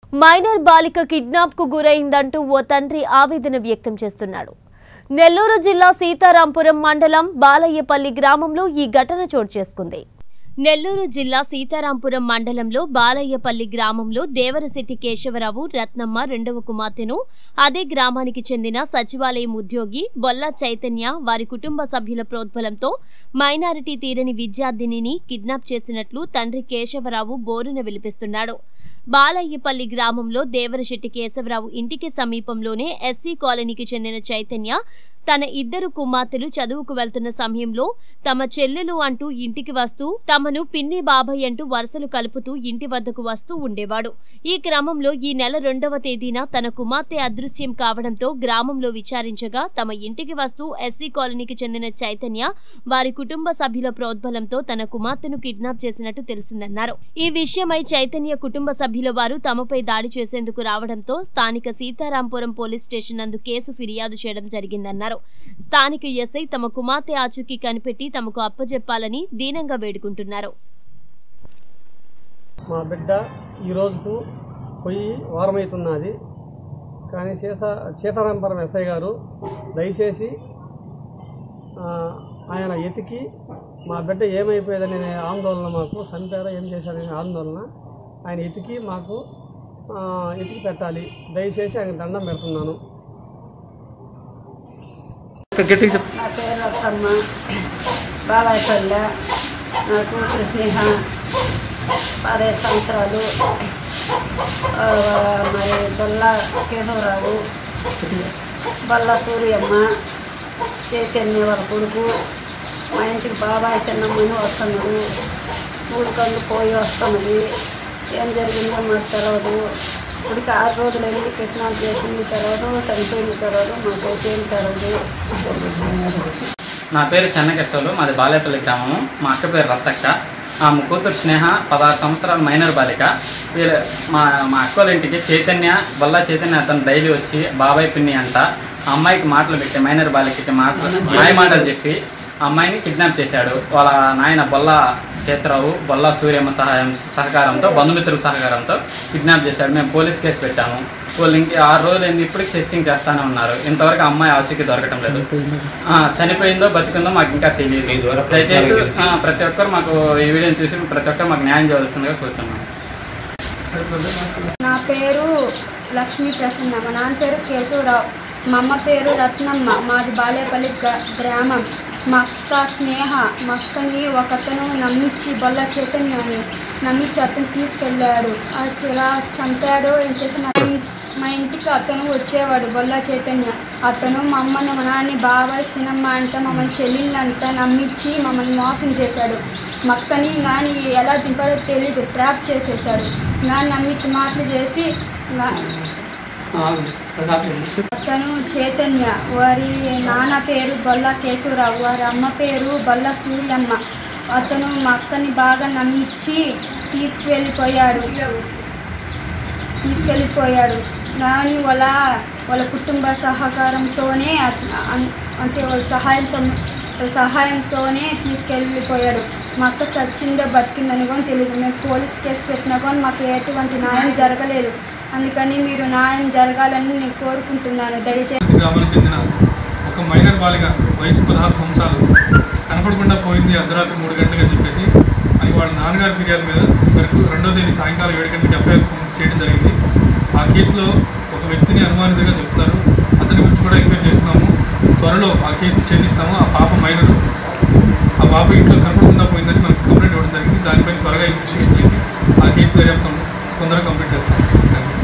minor బాలిక kidnap కు గురైందంటూ ఓ తండ్రి ఆవేదన వ్యక్తం చేస్తున్నాడు నెల్లూరు జిల్లా సీతారాంపురం మండలం బాలయ్యపల్లి గ్రామంలో ఈ ఘటన చోటు చేసుకుంది నెల్లూరు జిల్లా సీతారాంపురం మండలంలో బాలయ్యపల్లి గ్రామంలో దేవరశెట్టి కేశవరావు రత్నమ్మ రెండవ కుమార్తెను అదే గ్రామానికి చెందిన సచివాలయం ఉద్యోగి బొల్లా చైతన్య వారి కుటుంబ సభ్యుల ప్రోద్బలంతో మైనారిటీ తీరని విద్యార్థినిని కిడ్నాప్ చేసినట్లు తండ్రి కేశవరావు బోరున విలిపిస్తున్నాడు బాలయ్యపల్లి గ్రామంలో దేవరశెట్టి కేశవరావు ఇంటికి సమీపంలోనే ఎస్సీ కాలనీకి చెందిన చైతన్య తన ఇద్దరు కుమార్తెలు చదువుకు వెళ్తున్న సమయంలో తమ చెల్లెలు అంటూ ఇంటికి వస్తూ తమను పిన్ని బాబాయ్ అంటూ వరుసలు కలుపుతూ ఇంటి వద్దకు వస్తూ ఉండేవాడు ఈ క్రమంలో ఈ నెల రెండవ తేదీన తన కుమార్తె అదృశ్యం కావడంతో గ్రామంలో విచారించగా తమ ఇంటికి వస్తూ ఎస్సీ కాలనీకి చెందిన చైతన్య వారి కుటుంబ సభ్యుల ప్రోద్బలంతో తన కుమార్తెను కిడ్నాప్ చేసినట్టు తెలిసిందన్నారు ఈ విషయమై చైతన్య కుటుంబ సభ్యుల వారు తమపై దాడి చేసేందుకు రావడంతో స్థానిక సీతారాంపురం పోలీస్ స్టేషన్ నందు కేసు ఫిర్యాదు చేయడం జరిగిందన్నారు స్థానిక ఎస్ఐ తమ కుమార్తె ఆచూకీ కనిపెట్టి తమకు అప్పజెప్పాలని దీనంగా వేడుకుంటున్నారు మా బిడ్డ ఈ రోజుకు పోయి వారమవుతున్నది కానీ సీత సీతారాంపురం ఎస్ఐ గారు దయచేసి ఆ, ఆయన ఎతికి మా బిడ్డ ఏమైపోయేదనే ఆందోళన మాకు చనిపోయారా ఏం చేశారనే ఆందోళన ఆయన ఎతికి మాకు ఆ, ఎతికి పెట్టాలి దయచేసి ఆయన దండం పెడుతున్నాను నా పేరు అత్తమ్మ బాలాయపల్లె నా కూతురు స్నేహ పదహైదు సంవత్సరాలు ఆ, మరి బొల్ల కేశవరావు బల్ల సూర్యమ్మ చైతన్య వాళ్ళ కొడుకు మా ఇంటికి బాబాయ్ చిన్నమ్మని వస్తున్నాడు స్కూల్ కళ్ళు పోయి వస్తున్నది ఏం జరిగిందో మాకు తెలియదు ఇప్పటికి ఆరు రోజులు అయింది కిడ్నాప్ చేసింది తర్వాత చనిపోయిన తర్వాత మాకైతే ఏం తెలియదు నా పేరు చెన్నకేశ్వరులు మాది బాలేపల్లి గ్రామము మా అక్క పేరు రత్తక్క ఆ మా కూతురు స్నేహ పదహారు సంవత్సరాల మైనర్ బాలిక వీళ్ళ మా మా అక్క వాళ్ళ ఇంటికి చైతన్య బల్లా చైతన్య అతను డైలీ వచ్చి బాబాయ్ పిన్ని అంట ఆ అమ్మాయికి మాటలు పెట్టి మైనర్ బాలికకి మాటలు మాయ మాటలు చెప్పి ఆ అమ్మాయిని కిడ్నాప్ చేశాడు వాళ్ళ నాయన బొల్ల కేశరావు బొల్ల సూర్యమ్మ సహాయం సహకారంతో బంధుమిత్రుల సహకారంతో కిడ్నాప్ చేశాడు మేము పోలీస్ కేసు పెట్టాము వాళ్ళు ఇంక ఆరు రోజులు అయింది ఇప్పటికి సెర్చింగ్ చేస్తానే ఉన్నారు ఇంతవరకు ఆ అమ్మాయి ఆచూకీ దొరకటం లేదు ఆ, చనిపోయిందో బతికుందో మాకు ఇంకా తెలియదు దయచేసి ఆ, ప్రతి ఒక్కరు మాకు ఈ వీడియోని చూసి ప్రతి ఒక్కరు మాకు న్యాయం చేయవలసిందిగా కూర్చున్నాం నా పేరు లక్ష్మీ ప్రసన్న మా నాన్న పేరు కేశవరావు మా అమ్మ పేరు రత్నమ్మ మాది బాలేపల్లి గ్రా- గ్రామం మా అక్క స్నేహ మా అక్కని ఒకతను నమ్మించి బొల్ల చైతన్యాన్ని నమ్మించి అతను తీసుకెళ్ళాడు అది ఎలా చంపాడో ఏం చేసి మా ఇం- మా ఇంటికి అతను వచ్చేవాడు బొల్ల చైతన్య అతను మా అమ్మని మా నాన్ని బాబాయ్ సినమ్మ అంట మమ్మల్ని చెల్లెళ్ళంట నమ్మించి మమ్మల్ని మోసం చేశాడు మా అక్కని కానీ ఎలా దింపాడో తెలియదు ట్రాప్ చేసేసాడు నాన్న నమ్మించి మాటలు చేసి నా- అతను చైతన్య వారి నాన్న పేరు బొల్ల కేశవరావు వారి అమ్మ పేరు బొల్ల సూర్యమ్మ అతను మా అక్కని బాగా నమ్మించి తీసుకువెళ్ళిపోయాడు తీసుకెళ్ళిపోయాడు కానీ వాళ్ళ వాళ్ళ కుటుంబ సహకారంతోనే అత- అన్- అంటే వాళ్ళ సహాయంతో వాళ్ళ సహాయంతోనే తీసుకెళ్ళిపోయాడు మా అక్క సచ్చిందో బతికిందని కూడా తెలియదు మేము పోలీస్ కేసు పెట్టినా కానీ మాకు ఎటువంటి న్యాయం జరగలేదు అందుకని మీరు న్యాయం జరగాలని నేను కోరుకుంటున్నాను దయచేసి గ్రామానికి చెందిన ఒక మైనర్ బాలిక వయసు పదహారు సంవత్సరాలు కనపడకుండా పోయింది అర్ధరాత్రి మూడు గంటలకు అని చెప్పేసి అని వాళ్ళ నాన్నగారి ఫిర్యాదు మీద వరకు రెండో తేదీ సాయంకాలం ఏడు గంటలకు ఎఫ్ఐఆర్ చేయడం జరిగింది ఆ కేసులో ఒక వ్యక్తిని అనుమానితుడిగా చెప్తున్నారు అతని గురించి కూడా ఎంక్వైరీ చేస్తున్నాము త్వరలో ఆ కేసు ఛేదిస్తాము ఆ పాప మైనరు ఆ పాప ఇంట్లో కనపడకుండా పోయిందని మనకు కంప్లైంట్ ఇవ్వడం జరిగింది దానిపైన త్వరగా ఇన్వెస్టిగేషన్ చేసి ఆ కేసు దర్యాప్తం తొందరగా కంప్లీట్ చేస్తాం థ్యాంక్ యూ